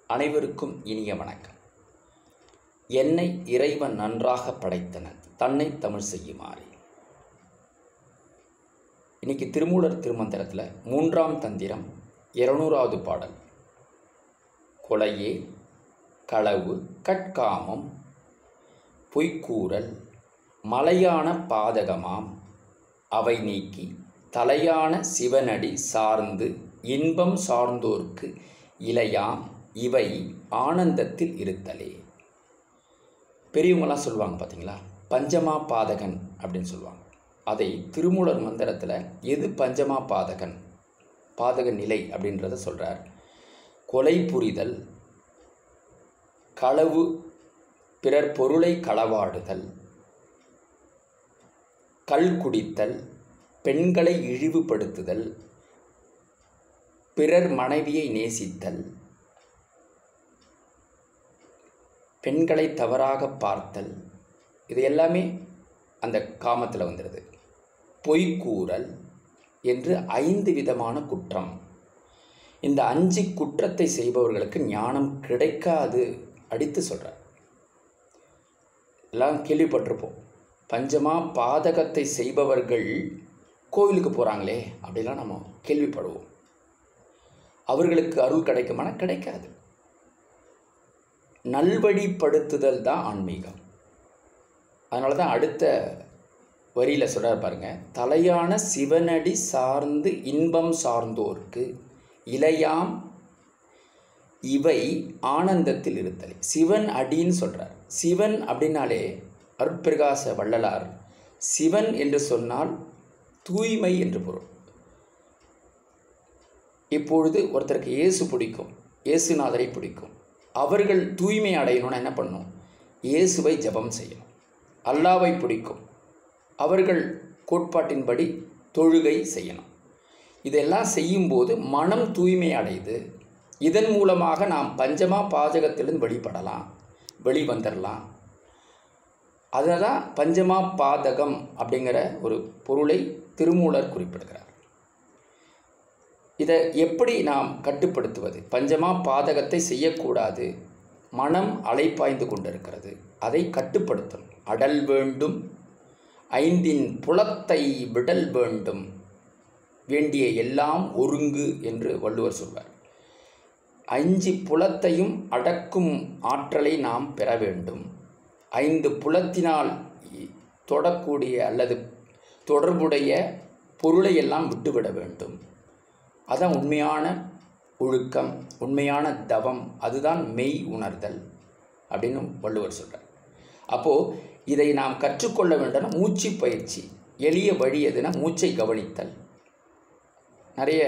அனைவருக்கும் இனிய வணக்கம் என்னை இறைவன் நன்றாக படைத்தனன் தன்னை தமிழ் செய்யுமாறு இன்னைக்கு திருமூலர் திருமந்திரத்தில் மூன்றாம் தந்திரம் இருநூறாவது பாடல் கொலையே களவு கட்காமம் பொய்க்கூறல் மலையான பாதகமாம் அவை நீக்கி தலையான சிவனடி சார்ந்து இன்பம் சார்ந்தோர்க்கு இலையாம் இவை ஆனந்தத்தில் இருத்தலே பெரியவங்களாம் சொல்லுவாங்க பார்த்தீங்களா பஞ்சமா பாதகன் அப்படின்னு சொல்லுவாங்க அதை திருமூலர் மந்திரத்தில் எது பஞ்சமா பாதகன் பாதக நிலை அப்படின்றத சொல்கிறார் கொலை புரிதல் களவு பிறர் பொருளை களவாடுதல் கள் குடித்தல் பெண்களை இழிவுபடுத்துதல் பிறர் மனைவியை நேசித்தல் பெண்களை தவறாக பார்த்தல் இது எல்லாமே அந்த காமத்தில் வந்துடுது பொய்க்கூறல் என்று ஐந்து விதமான குற்றம் இந்த அஞ்சு குற்றத்தை செய்பவர்களுக்கு ஞானம் கிடைக்காது அடித்து சொல்கிறார் எல்லாம் கேள்விப்பட்டிருப்போம் பஞ்சமா பாதகத்தை செய்பவர்கள் கோவிலுக்கு போகிறாங்களே அப்படிலாம் நம்ம கேள்விப்படுவோம் அவர்களுக்கு அருள் கிடைக்குமானா கிடைக்காது நல்வழிப்படுத்துதல் தான் ஆன்மீகம் அதனால தான் அடுத்த வரியில் சொல்கிறார் பாருங்க தலையான சிவனடி சார்ந்து இன்பம் சார்ந்தோர்க்கு இலையாம் இவை ஆனந்தத்தில் இருத்தல் சிவன் அடின்னு சொல்கிறார் சிவன் அப்படின்னாலே அருட்பிரகாச வள்ளலார் சிவன் என்று சொன்னால் தூய்மை என்று பொருள் இப்பொழுது ஒருத்தருக்கு இயேசு பிடிக்கும் இயேசுநாதரை பிடிக்கும் அவர்கள் தூய்மை அடையணும்னா என்ன பண்ணணும் இயேசுவை ஜபம் செய்யணும் அல்லாவை பிடிக்கும் அவர்கள் கோட்பாட்டின்படி தொழுகை செய்யணும் இதெல்லாம் செய்யும்போது மனம் தூய்மை அடையுது இதன் மூலமாக நாம் பஞ்சமா பாதகத்திலிருந்து வெளிப்படலாம் வெளிவந்துடலாம் அதில் தான் பஞ்சமா பாதகம் அப்படிங்கிற ஒரு பொருளை திருமூலர் குறிப்பிடுகிறார் இதை எப்படி நாம் கட்டுப்படுத்துவது பஞ்சமா பாதகத்தை செய்யக்கூடாது மனம் அலைப்பாய்ந்து கொண்டிருக்கிறது அதை கட்டுப்படுத்தணும் அடல் வேண்டும் ஐந்தின் புலத்தை விடல் வேண்டும் வேண்டிய எல்லாம் ஒருங்கு என்று வள்ளுவர் சொல்வார் அஞ்சு புலத்தையும் அடக்கும் ஆற்றலை நாம் பெற வேண்டும் ஐந்து புலத்தினால் தொடக்கூடிய அல்லது தொடர்புடைய பொருளை எல்லாம் விட்டுவிட வேண்டும் அதான் உண்மையான ஒழுக்கம் உண்மையான தவம் அதுதான் மெய் உணர்தல் அப்படின்னு வள்ளுவர் சொல்கிறார் அப்போது இதை நாம் கற்றுக்கொள்ள வேண்டும்னா மூச்சு பயிற்சி எளிய வழி எதுனா மூச்சை கவனித்தல் நிறைய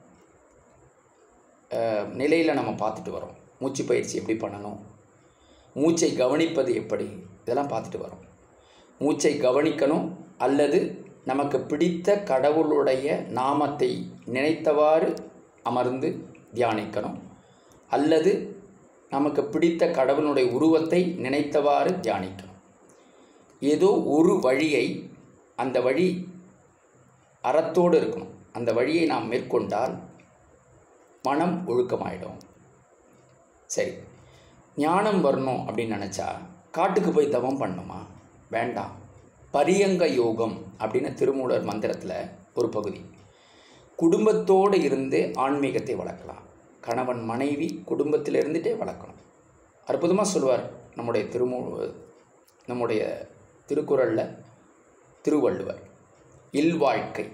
நிலையில் நம்ம பார்த்துட்டு வரோம் மூச்சு பயிற்சி எப்படி பண்ணணும் மூச்சை கவனிப்பது எப்படி இதெல்லாம் பார்த்துட்டு வரோம் மூச்சை கவனிக்கணும் அல்லது நமக்கு பிடித்த கடவுளுடைய நாமத்தை நினைத்தவாறு அமர்ந்து தியானிக்கணும் அல்லது நமக்கு பிடித்த கடவுளுடைய உருவத்தை நினைத்தவாறு தியானிக்கணும் ஏதோ ஒரு வழியை அந்த வழி அறத்தோடு இருக்கணும் அந்த வழியை நாம் மேற்கொண்டால் மனம் ஒழுக்கமாயிடும் சரி ஞானம் வரணும் அப்படின்னு நினச்சா காட்டுக்கு போய் தவம் பண்ணுமா வேண்டாம் பரியங்க யோகம் அப்படின்னு திருமூலர் மந்திரத்தில் ஒரு பகுதி குடும்பத்தோடு இருந்து ஆன்மீகத்தை வளர்க்கலாம் கணவன் மனைவி குடும்பத்தில் இருந்துகிட்டே வளர்க்கணும் அற்புதமாக சொல்லுவார் நம்முடைய திருமூ நம்முடைய திருக்குறளில் திருவள்ளுவர் இல்வாழ்க்கை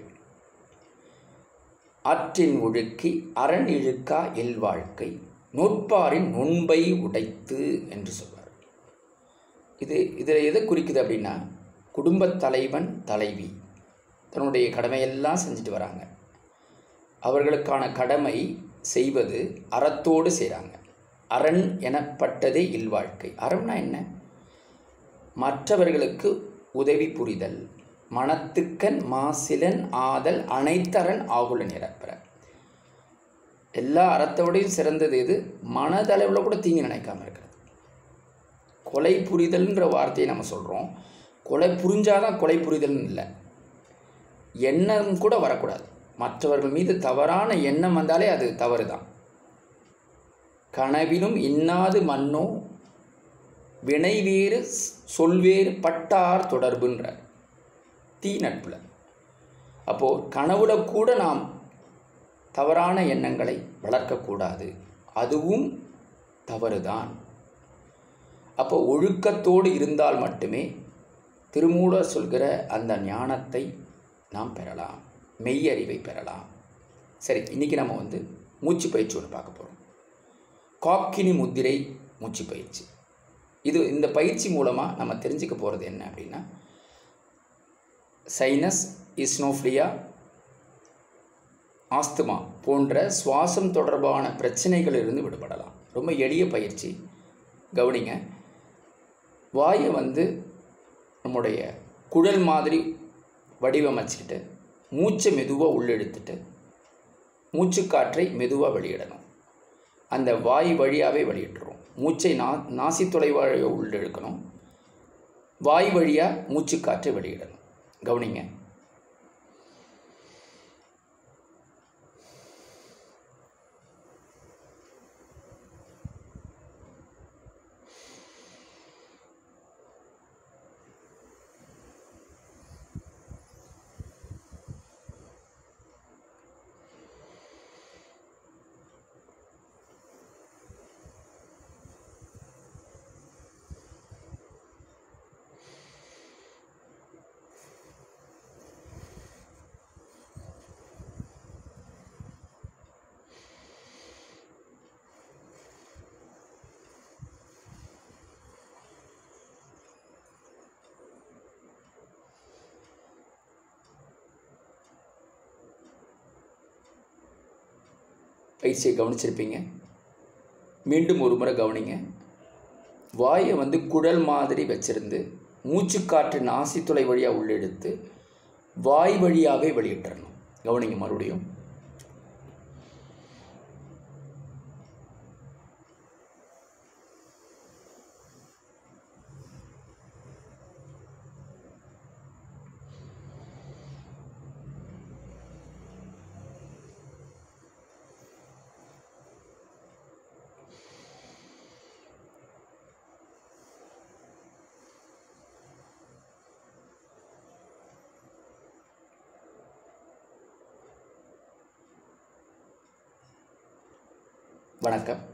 ஆற்றின் ஒழுக்கி அரண் இழுக்கா இல்வாழ்க்கை நூற்பாரின் நுண்பை உடைத்து என்று சொல்வார் இது இதில் எதை குறிக்குது அப்படின்னா குடும்பத் தலைவன் தலைவி தன்னுடைய கடமையெல்லாம் செஞ்சுட்டு வராங்க அவர்களுக்கான கடமை செய்வது அறத்தோடு செய்கிறாங்க அரண் எனப்பட்டதே இல்வாழ்க்கை அறம்னா என்ன மற்றவர்களுக்கு உதவி புரிதல் மனத்துக்கன் மாசிலன் ஆதல் அனைத்தரன் ஆகுல நிரப்புற எல்லா அறத்தோடையும் சிறந்தது எது மனதளவில் கூட தீங்கு நினைக்காம இருக்கிறது கொலை புரிதல்ன்ற வார்த்தையை நம்ம சொல்கிறோம் கொலை புரிஞ்சாதான் கொலை புரிதல்னு இல்லை எண்ணம் கூட வரக்கூடாது மற்றவர்கள் மீது தவறான எண்ணம் வந்தாலே அது தவறு தான் கனவிலும் இன்னாது மன்னோ வினைவேறு சொல்வேறு பட்டார் தொடர்புன்றார் தீ நட்பில் அப்போது கனவுல கூட நாம் தவறான எண்ணங்களை வளர்க்கக்கூடாது அதுவும் தவறுதான் அப்போ ஒழுக்கத்தோடு இருந்தால் மட்டுமே திருமூலர் சொல்கிற அந்த ஞானத்தை நாம் பெறலாம் மெய்யறிவை பெறலாம் சரி இன்றைக்கி நம்ம வந்து மூச்சு பயிற்சி ஒன்று பார்க்க போகிறோம் காக்கினி முத்திரை மூச்சு பயிற்சி இது இந்த பயிற்சி மூலமாக நம்ம தெரிஞ்சுக்க போகிறது என்ன அப்படின்னா சைனஸ் இஸ்னோஃப்லியா ஆஸ்துமா போன்ற சுவாசம் தொடர்பான பிரச்சனைகளிலிருந்து விடுபடலாம் ரொம்ப எளிய பயிற்சி கவனிங்க வாயை வந்து நம்முடைய குழல் மாதிரி வடிவமைச்சிக்கிட்டு மூச்சை மெதுவாக உள்ளெடுத்துட்டு மூச்சுக்காற்றை மெதுவாக வெளியிடணும் அந்த வாய் வழியாகவே வெளியிட்டுரும் மூச்சை நா நாசி தொலைவாக உள்ளெழுக்கணும் வாய் வழியாக மூச்சுக்காற்றை வெளியிடணும் கவனிங்க பயிற்சியை கவனிச்சிருப்பீங்க மீண்டும் ஒரு முறை கவனிங்க வாயை வந்து குழல் மாதிரி வச்சிருந்து மூச்சுக்காற்று நாசித்துளை வழியாக உள்ளெடுத்து வாய் வழியாகவே வெளியிட்டுறணும் கவனிங்க மறுபடியும் வணக்கம்